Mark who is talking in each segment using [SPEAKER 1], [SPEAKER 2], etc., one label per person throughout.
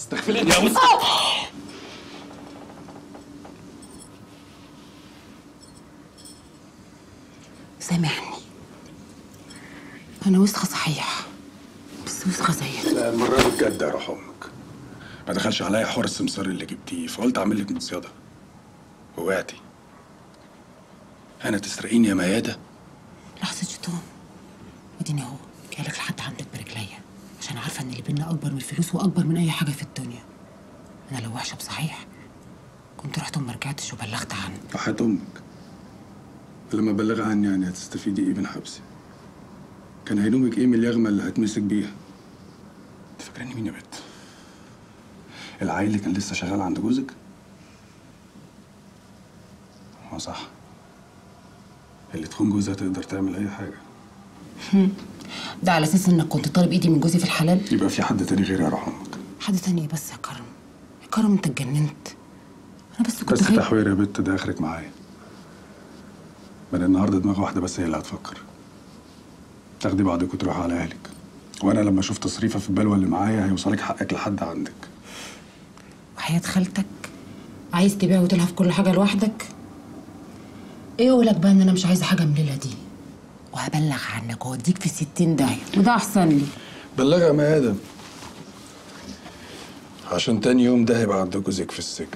[SPEAKER 1] تستغفليني يا وسط
[SPEAKER 2] سامحني انا وسخه صحيح بس وسخه زيك
[SPEAKER 1] لا المرة دي بجد يا روح امك ما دخلش عليا حوار السمسار اللي جبتيه فقلت اعمل لك مصيدة وقعتي انا تسرقيني يا ميادة
[SPEAKER 2] لحظه شيطان اديني اهو جايلك لحد عندك برجليا عشان عارفه ان اللي بينا اكبر من الفلوس واكبر من اي حاجه في الدنيا انا لو وحشه بصحيح كنت رحت وما رجعتش وبلغت عنه
[SPEAKER 1] وحياة امك لما بلغ عني يعني هتستفيدي ايه من حبسي كان هيلومك ايه من اليغمة اللي هتمسك بيها انت فاكراني مين يا بت العيل اللي كان لسه شغال عند جوزك اه صح اللي تخون جوزها تقدر تعمل اي حاجه
[SPEAKER 2] ده على اساس انك كنت طالب ايدي من جوزي في الحلال
[SPEAKER 1] يبقى في حد تاني غيري يا روح امك
[SPEAKER 2] حد تاني إيه بس يا كرم يا كرم انت اتجننت انا بس كنت
[SPEAKER 1] بس
[SPEAKER 2] خايفة.
[SPEAKER 1] تحوير يا بت ده اخرك معايا من النهارده دماغ واحده بس هي اللي هتفكر تاخدي بعضك وتروحي على اهلك وانا لما اشوف تصريفه في البلوه اللي معايا هيوصلك حقك لحد عندك
[SPEAKER 2] وحياة خالتك عايز تبيع وتلهى في كل حاجة لوحدك ايه اقولك بقى ان انا مش عايزة حاجة من الليلة دي وهبلغ عنك واوديك في ستين داهية وده احسن لي
[SPEAKER 1] بلغها ما ادم عشان تاني يوم ده هيبقى عند جوزك في السجن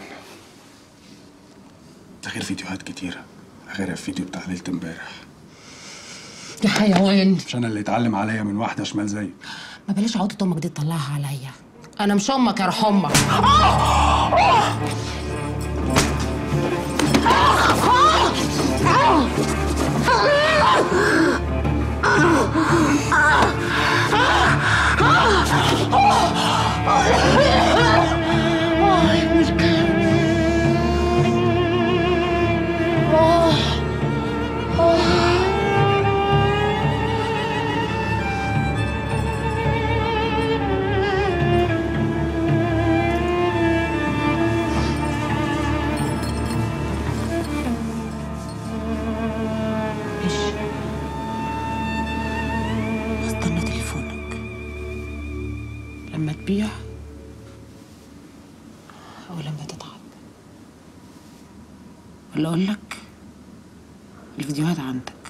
[SPEAKER 1] ده غير فيديوهات كتيرة غير الفيديو بتاع ليلة امبارح
[SPEAKER 2] يا حيوان
[SPEAKER 1] مش انا اللي اتعلم عليا من واحدة شمال زيك
[SPEAKER 2] ما بلاش عقدة امك دي تطلعها عليا انا مش امك يا روح امك ماشي هستنى تليفونك لما تبيع او لما تتعب ولا اقول لك الفيديوهات عندك